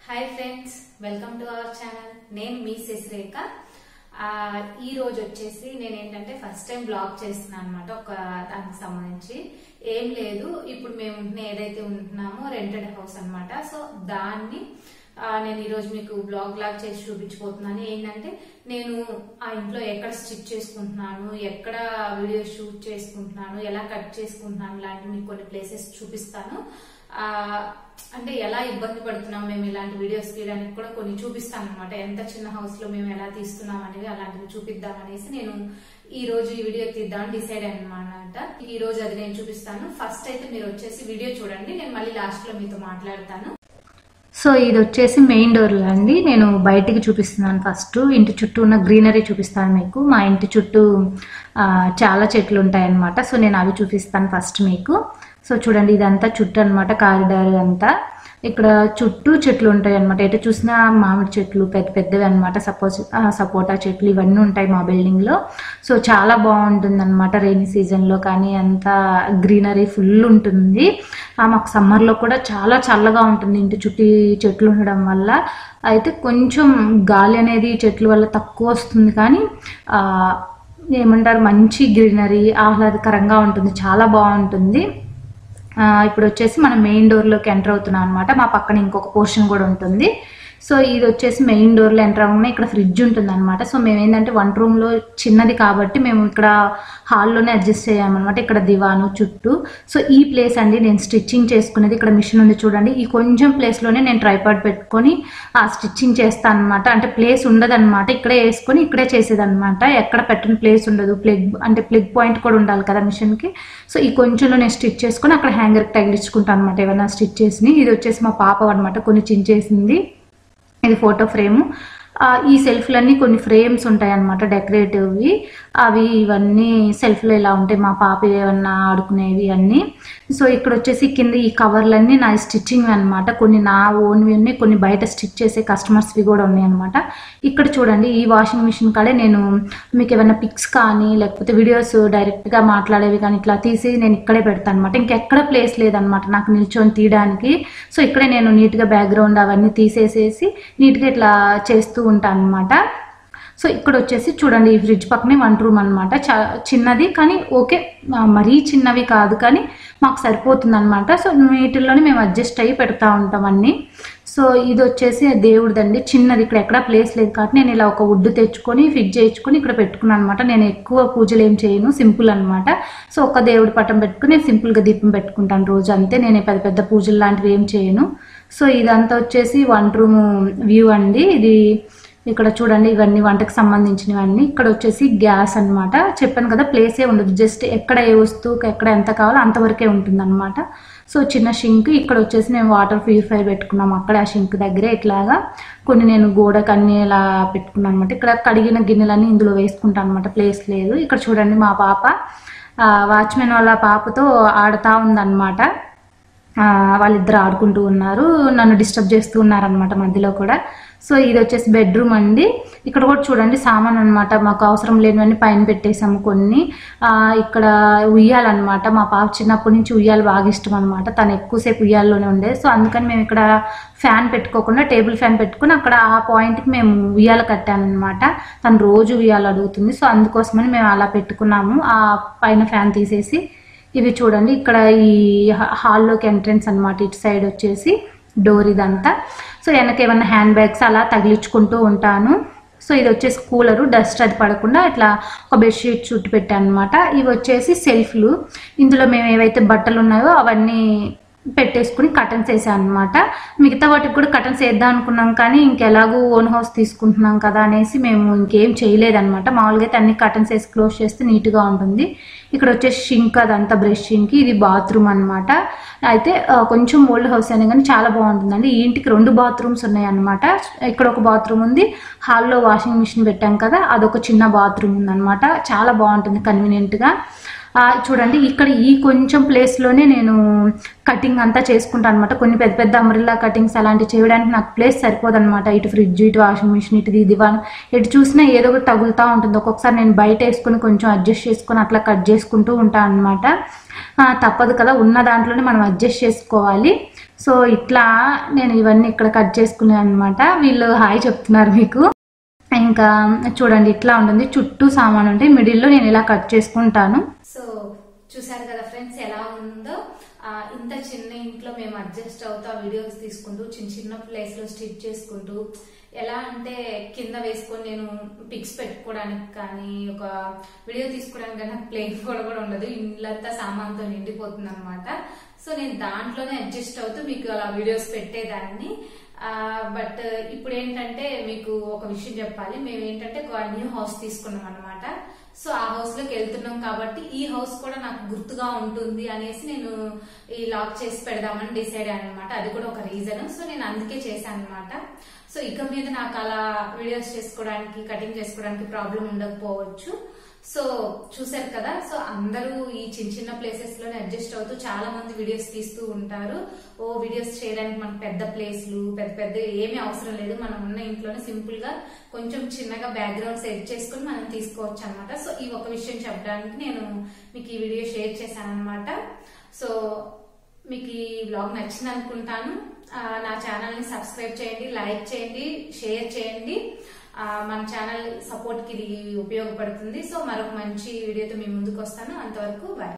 hi friends welcome to our channel నేను మీ శశిరేఖ ఆ, ఈ రోజు వచ్చేసి నేను ఏంటంటే ఫస్ట్ టైం బ్లాగ్ చేస్తున్నాను అనమాట ఒక దానికి సంబంధించి ఏం లేదు ఇప్పుడు మేము ఉంటున్న ఏదైతే ఉంటున్నామో రెంటెడ్ హౌస్ అన్నమాట సో దాన్ని ఆ, నేను ఈరోజు మీకు బ్లాగ్ లాగ్ చేసి చూపించబోతున్నాను ఏంటంటే నేను ఆ ఇంట్లో ఎక్కడ స్టిచ్ చేసుకుంటున్నాను ఎక్కడ వీడియో షూట్ చేసుకుంటున్నాను ఎలా కట్ చేసుకుంటున్నాను లాంటి మీకు కొన్ని ప్లేసెస్ చూపిస్తాను ఆ, అంటే ఎలా ఇబ్బంది పడుతున్నాం మేము ఇలాంటి వీడియోస్ తీయడానికి కూడా కొన్ని చూపిస్తాను అనమాట ఎంత చిన్న హౌస్ లో మేము ఎలా తీస్తున్నాం అనేవి అలాంటివి చూపిద్దాం అనేసి నేను ఈ రోజు ఈ వీడియో తీద్దామని డిసైడ్ అనమాట ఈ రోజు అది నేను చూపిస్తాను ఫస్ట్ అయితే మీరు వచ్చేసి వీడియో చూడండి నేను మళ్ళీ లాస్ట్ లో మీతో మాట్లాడతాను సో ఇది వచ్చేసి మెయిన్ డోర్ అండి నేను బయటికి చూపిస్తున్నాను ఫస్ట్ ఇంటి చుట్టూ ఉన్న గ్రీనరీ చూపిస్తాను మీకు మా ఇంటి చుట్టూ ఆ, చాలా చెట్లు ఉంటాయన్నమాట సో నేను అవి చూపిస్తాను ఫస్ట్ మీకు సో చూడండి ఇదంతా చుట్టూ అనమాట కారిడార్ అంతా ఇక్కడ చుట్టూ చెట్లు ఉంటాయి అనమాట ఎటు చూసినా మామిడి చెట్లు పెద్ద పెద్దవి అనమాట సపోజ్ సపోటా చెట్లు ఇవన్నీ ఉంటాయి మా building లో సో చాలా బాగుంటుంది అనమాట రైనీ సీజన్లో కానీ అంతా గ్రీనరీ ఫుల్ ఉంటుంది ఆ, మాకు సమ్మర్లో కూడా చాలా చల్లగా ఉంటుంది ఇంటి చుట్టూ ఈ చెట్లు ఉండడం వల్ల అయితే కొంచెం గాలి అనేది ఈ చెట్ల వల్ల తక్కువ వస్తుంది కానీ ఆ, ఏమంటారు మంచి గ్రీనరీ ఆహ్లాదకరంగా ఉంటుంది చాలా బాగుంటుంది ఆ, ఇప్పుడు వచ్చేసి మనం మెయిన్ డోర్లోకి ఎంటర్ అవుతున్నాం అనమాట మా పక్కన ఇంకొక పోర్షన్ కూడా ఉంటుంది సో ఇది వచ్చేసి మెయిన్ డోర్లో ఎంటర్ అవ్వగానే ఇక్కడ ఫ్రిడ్జ్ ఉంటుంది అనమాట సో మేము ఏంటంటే వన్ రూమ్లో చిన్నది కాబట్టి మేము ఇక్కడ హాల్లోనే అడ్జస్ట్ చేయామన్నమాట ఇక్కడ దివాను చుట్టూ సో ఈ ప్లేస్ అండి నేను స్టిచ్చింగ్ చేసుకునేది ఇక్కడ మిషన్ ఉంది చూడండి ఈ కొంచెం ప్లేస్లోనే నేను ట్రైపాడ్ పెట్టుకొని ఆ స్టిచ్చింగ్ చేస్తాను అనమాట అంటే ప్లేస్ ఉండదన్నమాట ఇక్కడే వేసుకొని ఇక్కడే చేసేదన్నమాట ఎక్కడ పెట్టిన ప్లేస్ ఉండదు ప్లగ్ అంటే ప్లగ్ పాయింట్ కూడా ఉండాలి కదా మిషన్కి సో ఈ కొంచెంలో నేను స్టిచ్ చేసుకొని అక్కడ హ్యాంగర్కి తగిలించుకుంటాను అనమాట ఏమైనా స్టిచ్ చేసి ఇది వచ్చేసి మా పాప అనమాట కొన్ని చించేసింది ఇది ఫోటో ఫ్రేము ఆ, ఈ సెల్ఫ్లన్నీ కొన్ని ఫ్రేమ్స్ ఉంటాయి అన్నమాట డెకరేటివ్వి అవి ఇవన్నీ సెల్ఫ్లో ఇలా ఉంటాయి మా పాప ఏమన్నా ఆడుకునేవి అన్నీ సో ఇక్కడ వచ్చేసి కింద ఈ కవర్లన్నీ నా స్టిచ్చింగ్ అన్నమాట కొన్ని నా ఓన్వి ఉన్నాయి కొన్ని బయట స్టిచ్ చేసే కస్టమర్స్వి కూడా ఉన్నాయి అనమాట ఇక్కడ చూడండి ఈ వాషింగ్ మిషన్ కాడే నేను మీకు ఏమైనా పిక్స్ కానీ లేకపోతే వీడియోస్ డైరెక్ట్గా మాట్లాడేవి కానీ ఇట్లా తీసి నేను ఇక్కడే పెడతాను అనమాట ఇంకెక్కడ ప్లేస్ లేదనమాట నాకు నిల్చొని తీయడానికి సో ఇక్కడే నేను నీట్గా బ్యాక్గ్రౌండ్ అవన్నీ తీసేసేసి నీట్గా ఇట్లా చేస్తూ ఉంటాను అనమాట సో ఇక్కడ వచ్చేసి చూడండి ఈ ఫ్రిడ్జ్ పక్కనే వన్ రూమ్ అనమాట చా చిన్నది కానీ ఓకే ఆ, మరీ చిన్నవి కాదు కానీ మాకు సరిపోతుంది అనమాట సో వీటిల్లోనే మేము అడ్జస్ట్ అయ్యి పెడతా ఉంటాం అన్నీ సో ఇది వచ్చేసి దేవుడిదండి చిన్నది ఇక్కడ ఎక్కడ ప్లేస్ లేదు కాబట్టి నేను ఇలా ఒక వుడ్ తెచ్చుకొని ఫిట్ చేయించుకొని ఇక్కడ పెట్టుకున్నాను అనమాట నేను ఎక్కువ పూజలు ఏం చేయను సింపుల్ అనమాట సో ఒక దేవుడి పటం పెట్టుకుని నేను సింపుల్గా దీపం పెట్టుకుంటాను రోజు అంతే నేను పెద్ద పెద్ద పూజలు లాంటివి ఏం చేయను సో ఇదంతా వచ్చేసి వన్ రూమ్ వ్యూ అండి ఇది ఇక్కడ చూడండి ఇవన్నీ వంటకు సంబంధించినవన్నీ ఇక్కడ వచ్చేసి గ్యాస్ అన్నమాట చెప్పాను కదా ప్లేసే ఉండదు జస్ట్ ఎక్కడ ఏ వస్తువుకి ఎక్కడ ఎంత కావాలో అంతవరకే ఉంటుంది అనమాట సో చిన్న షింక్ ఇక్కడ వచ్చేసి నేను వాటర్ ప్యూరిఫైర్ పెట్టుకున్నాం అక్కడ ఆ షింక్ దగ్గరే ఇట్లాగా కొన్ని నేను గోడకు అన్ని ఇలా పెట్టుకున్నాను అనమాట ఇక్కడ కడిగిన గిన్నెలన్నీ ఇందులో వేసుకుంటాను అనమాట ప్లేస్ లేదు ఇక్కడ చూడండి మా పాప వాచ్మెన్ వాళ్ళ పాపతో ఆడుతూ ఉందన్నమాట ఆ, వాళ్ళిద్దరు ఆడుకుంటూ ఉన్నారు నన్ను డిస్టర్బ్ చేస్తూ ఉన్నారనమాట మధ్యలో కూడా సో ఇది వచ్చేసి బెడ్రూమ్ అండి ఇక్కడ కూడా చూడండి సామాన్ అనమాట మాకు అవసరం లేనివన్నీ పైన పెట్టేసాము కొన్ని ఆ, ఇక్కడ ఉయ్యాలన్నమాట మా పాప చిన్నప్పటి నుంచి ఉయ్యాలు బాగా ఇష్టం అనమాట తను ఎక్కువసేపు ఉయ్యాల్లోనే ఉండేది సో అందుకని మేము ఇక్కడ ఫ్యాన్ పెట్టుకోకుండా టేబుల్ ఫ్యాన్ పెట్టుకుని అక్కడ ఆ పాయింట్కి మేము ఉయ్యాల కట్టానమాట తను రోజు ఉయ్యాలు అడుగుతుంది సో అందుకోసమని మేము అలా పెట్టుకున్నాము ఆ పైన ఫ్యాన్ తీసేసి ఇవి చూడండి ఇక్కడ ఈ హా- హాల్లోకి ఎంట్రన్స్ అన్నమాట ఇటు సైడ్ వచ్చేసి డోర్ ఇదంతా సో వెనక ఏమన్నా హ్యాండ్ బ్యాగ్స్ అలా తగిలించుకుంటూ ఉంటాను సో ఇది వచ్చేసి కూలరు డస్ట్ అది పడకుండా ఇట్లా ఒక బెడ్షీట్ చుట్టు పెట్టాను అనమాట ఇవి వచ్చేసి సెల్ఫ్లు ఇందులో మేము ఏవైతే బట్టలు ఉన్నాయో అవన్నీ పెట్టేసుకుని కటన్స్ వేసాను అనమాట మిగతా వాటికి కూడా కటన్స్ వేద్దాం అనుకున్నాం కానీ ఇంకెలాగూ ఓన్ హౌస్ తీసుకుంటున్నాం కదా అనేసి మేము ఇంకేం చేయలేదన్నమాట మామూలుగా అయితే అన్ని కటన్స్ వేసి క్లోజ్ చేస్తే నీట్గా ఉంటుంది ఇక్కడ వచ్చేసి షింక్ అదంతా బ్రష్ షింక్ ఇది బాత్రూమ్ అన్నమాట అయితే ఆ, కొంచెం ఓల్డ్ హౌస్ అయినా కానీ చాలా బాగుంటుందండి ఈ ఇంటికి రెండు బాత్రూమ్స్ ఉన్నాయి అన్నమాట ఇక్కడ ఒక బాత్రూమ్ ఉంది హాల్లో వాషింగ్ మిషన్ పెట్టాం కదా అదొక చిన్న బాత్రూమ్ ఉందన్నమాట చాలా బాగుంటుంది కన్వీనియంట్గా ఆ, చూడండి ఇక్కడ ఈ కొంచెం ప్లేస్లోనే నేను కటింగ్ అంతా చేసుకుంటాను అనమాట కొన్ని పెద్ద పెద్ద అమరిల్లా కటింగ్స్ అలాంటివి చేయడానికి నాకు ప్లేస్ సరిపోదన్నమాట ఇటు ఫ్రిడ్జ్ ఇటు వాషింగ్ మిషన్ ఇటు ఇది దివాన్ ఎటు చూసినా ఏదో ఒకటి తగులుతూ ఉంటుంది ఒక్కొక్కసారి నేను బయట వేసుకొని కొంచెం అడ్జస్ట్ చేసుకొని అట్లా కట్ చేసుకుంటూ ఉంటాను అనమాట తప్పదు కదా ఉన్న దాంట్లోనే మనం అడ్జస్ట్ చేసుకోవాలి సో ఇట్లా నేను ఇవన్నీ ఇక్కడ కట్ చేసుకున్నాను అనమాట వీళ్ళు హాయ్ చెప్తున్నారు మీకు ఇంకా చూడండి ఇట్లా ఉంటుంది చుట్టూ సామాన్ ఉంటాయి మిడిల్లో నేను ఇలా కట్ చేసుకుంటాను సో చూసారు కదా ఫ్రెండ్స్ ఎలా ఉందో ఆ, ఇంత చిన్న ఇంట్లో మేము అడ్జస్ట్ అవుతూ ఆ వీడియోస్ తీసుకుంటూ చిన్న చిన్న ప్లేస్ లో స్టిచ్ చేసుకుంటూ ఎలా అంటే కింద వేసుకొని నేను పిక్స్ పెట్టుకోవడానికి కానీ ఒక వీడియో తీసుకోవడానికి కానీ నాకు ప్లేన్ కూడా కూడా ఉండదు ఇల్లంతా సామాన్తో నిండిపోతుంది అనమాట సో నేను దాంట్లోనే అడ్జస్ట్ అవుతూ మీకు అలా వీడియోస్ పెట్టేదాన్ని బట్ ఇప్పుడు ఏంటంటే మీకు ఒక విషయం చెప్పాలి మేము ఏంటంటే ఒక న్యూ హౌస్ తీసుకున్నాం అనమాట సో ఆ హౌస్ లోకి వెళ్తున్నాం కాబట్టి ఈ హౌస్ కూడా నాకు గుర్తుగా ఉంటుంది అనేసి నేను ఈ లాక్ చేసి పెడదామని డిసైడ్ అనమాట అది కూడా ఒక రీజన్ సో నేను అందుకే చేశాను అనమాట సో ఇక మీద నాకు అలా వీడియోస్ చేసుకోవడానికి కటింగ్ చేసుకోవడానికి ప్రాబ్లం ఉండకపోవచ్చు సో చూసారు కదా సో అందరూ ఈ చిన్న చిన్న ప్లేసెస్ లోనే అడ్జస్ట్ అవుతూ చాలా మంది వీడియోస్ తీస్తూ ఉంటారు ఓ వీడియోస్ చేయడానికి మనకు పెద్ద ప్లేస్లు పెద్ద పెద్ద ఏమీ అవసరం లేదు మనం ఉన్న ఇంట్లోనే సింపుల్ గా కొంచెం చిన్నగా బ్యాక్గ్రౌండ్ సెట్ చేసుకుని మనం తీసుకోవచ్చు అనమాట సో ఈ ఒక విషయం చెప్పడానికి నేను మీకు ఈ వీడియో షేర్ చేశాను అనమాట సో మీకు ఈ బ్లాగ్ నచ్చింది అనుకుంటాను ఆ, నా ఛానల్ ని సబ్స్క్రైబ్ చేయండి లైక్ చేయండి షేర్ చేయండి ఆ, మన ఛానల్ సపోర్ట్ కి ఇది ఉపయోగపడుతుంది సో మరొక మంచి వీడియోతో మీ ముందుకు వస్తాను అంతవరకు బాయ్